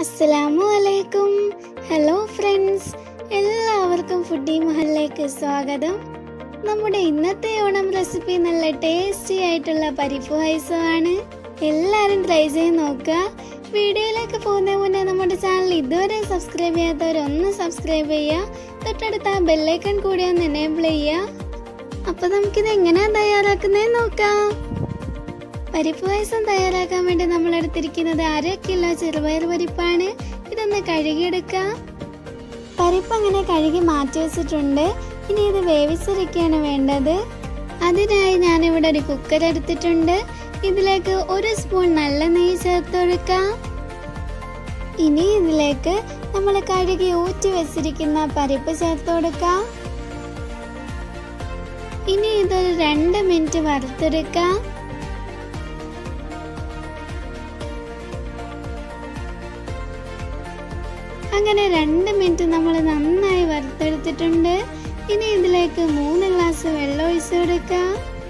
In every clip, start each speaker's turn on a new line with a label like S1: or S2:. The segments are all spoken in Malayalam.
S1: അസ്സലാമു അലൈക്കും ഹലോ ഫ്രണ്ട്സ് എല്ലാവർക്കും ഫുഡി മഹലിലേക്ക് സ്വാഗതം നമ്മുടെ ഇന്നത്തെ ഓണം റെസിപ്പി നല്ല ടേസ്റ്റി ആയിട്ടുള്ള പരിപ്പ് പായസമാണ് എല്ലാവരും ട്രൈ ചെയ്ത് നോക്കുക വീഡിയോയിലേക്ക് പോകുന്നതിന് മുന്നേ നമ്മുടെ ചാനൽ ഇതുവരെ സബ്സ്ക്രൈബ് ചെയ്യാത്തവരൊന്ന് സബ്സ്ക്രൈബ് ചെയ്യുക തൊട്ടടുത്ത ആ ബെല്ലൈക്കൺ കൂടി ഒന്ന് എനേബിൾ ചെയ്യുക അപ്പോൾ നമുക്കിത് എങ്ങനെയാണ് തയ്യാറാക്കുന്നത് നോക്കാം പരിപ്പ് പായസം തയ്യാറാക്കാൻ വേണ്ടി നമ്മൾ എടുത്തിരിക്കുന്നത് അര കിലോ ചെറുപയർ പരിപ്പാണ് ഇതൊന്ന് കഴുകിയെടുക്കാം പരിപ്പ് അങ്ങനെ കഴുകി മാറ്റി വെച്ചിട്ടുണ്ട് ഇനി ഇത് വേവിച്ചെടുക്കുകയാണ് വേണ്ടത് അതിനായി ഞാനിവിടെ ഒരു കുക്കർ എടുത്തിട്ടുണ്ട് ഇതിലേക്ക് ഒരു സ്പൂൺ നല്ല നെയ്യ് ചേർത്ത് കൊടുക്കാം ഇനി ഇതിലേക്ക് നമ്മൾ കഴുകി ഊറ്റി വെച്ചിരിക്കുന്ന പരിപ്പ് ചേർത്ത് കൊടുക്കാം ഇനി ഇതൊരു രണ്ട് മിനിറ്റ് വറുത്തെടുക്കാം അങ്ങനെ രണ്ട് മിനിറ്റ് നമ്മൾ നന്നായി വറുത്തെടുത്തിട്ടുണ്ട് ഇനി ഇതിലേക്ക് മൂന്ന് ഗ്ലാസ് വെള്ളം ഒഴിച്ചു കൊടുക്കാം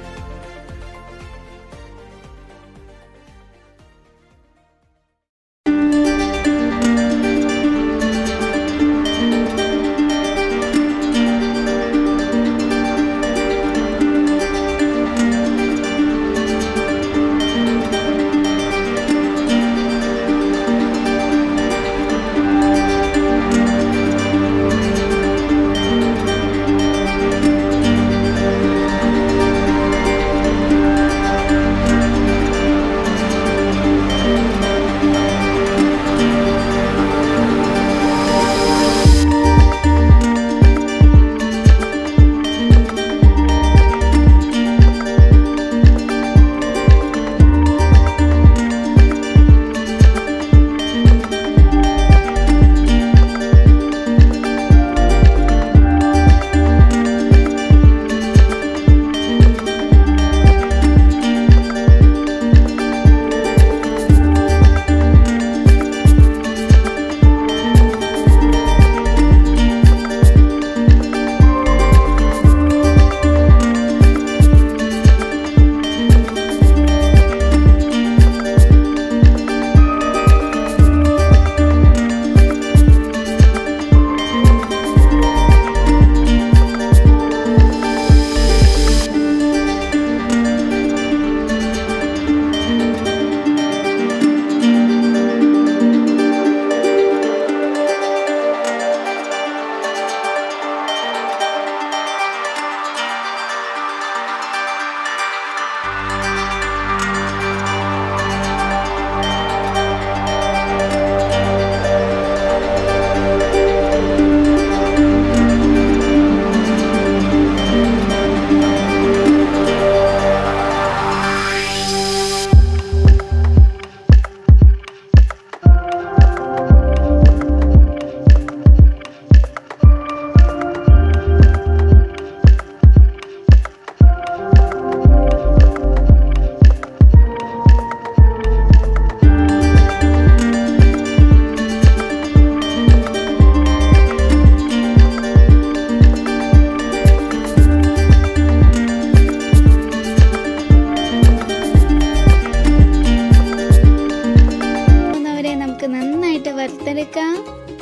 S1: നമുക്ക് നന്നായിട്ട് വറുത്തെടുക്കാം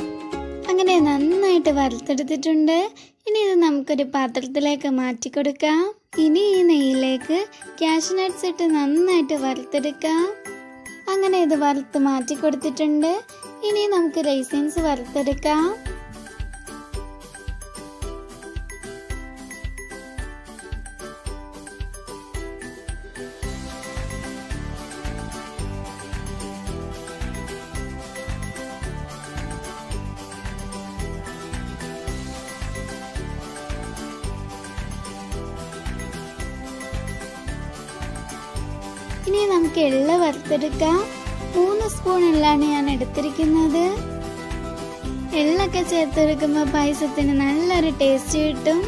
S1: അങ്ങനെ നന്നായിട്ട് വറുത്തെടുത്തിട്ടുണ്ട് ഇനി ഇത് നമുക്കൊരു പാത്രത്തിലേക്ക് മാറ്റി കൊടുക്കാം ഇനി ഈ നെയ്യിലേക്ക് ക്യാഷ് നട്ട്സ് ഇട്ട് നന്നായിട്ട് വറുത്തെടുക്കാം അങ്ങനെ ഇത് വറുത്ത് മാറ്റി കൊടുത്തിട്ടുണ്ട് ഇനി നമുക്ക് റൈസിൻസ് വറുത്തെടുക്കാം ഇനി നമുക്ക് എള്ള വറുത്തെടുക്കാം മൂന്ന് സ്പൂൺ എള്ളാണ് ഞാൻ എടുത്തിരിക്കുന്നത് എള്ളൊക്കെ ചേർത്തെടുക്കുമ്പോൾ പായസത്തിന് നല്ലൊരു ടേസ്റ്റ് കിട്ടും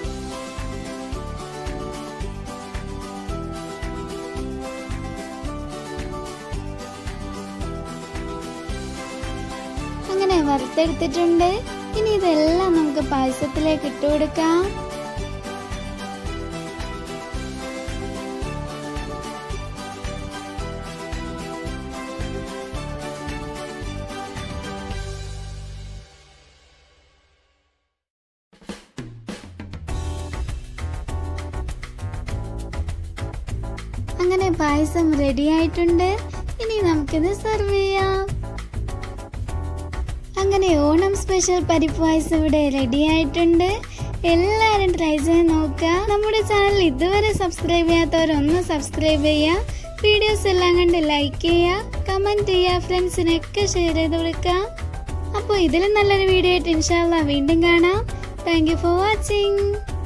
S1: അങ്ങനെ വറുത്തെടുത്തിട്ടുണ്ട് ഇനി ഇതെല്ലാം നമുക്ക് പായസത്തിലേക്ക് ഇട്ട് കൊടുക്കാം അങ്ങനെ പായസം റെഡി ആയിട്ടുണ്ട് ഇനി നമുക്കിത് സെർവ് ചെയ്യാം അങ്ങനെ ഓണം സ്പെഷ്യൽ പരിപ്പ് പായസം ഇവിടെ റെഡി ആയിട്ടുണ്ട് എല്ലാവരും ട്രൈ ചെയ്ത് നോക്കുക നമ്മുടെ ചാനൽ ഇതുവരെ സബ്സ്ക്രൈബ് ചെയ്യാത്തവരൊന്ന് സബ്സ്ക്രൈബ് ചെയ്യുക വീഡിയോസ് എല്ലാം കണ്ട് ലൈക്ക് ചെയ്യുക കമൻറ്റ് ചെയ്യുക ഫ്രണ്ട്സിനൊക്കെ ഷെയർ ചെയ്ത് കൊടുക്കുക അപ്പോൾ ഇതിലും നല്ലൊരു വീഡിയോ ആയിട്ട് ഇൻഷാല്ല വീണ്ടും കാണാം താങ്ക് യു ഫോർ വാച്ചിങ്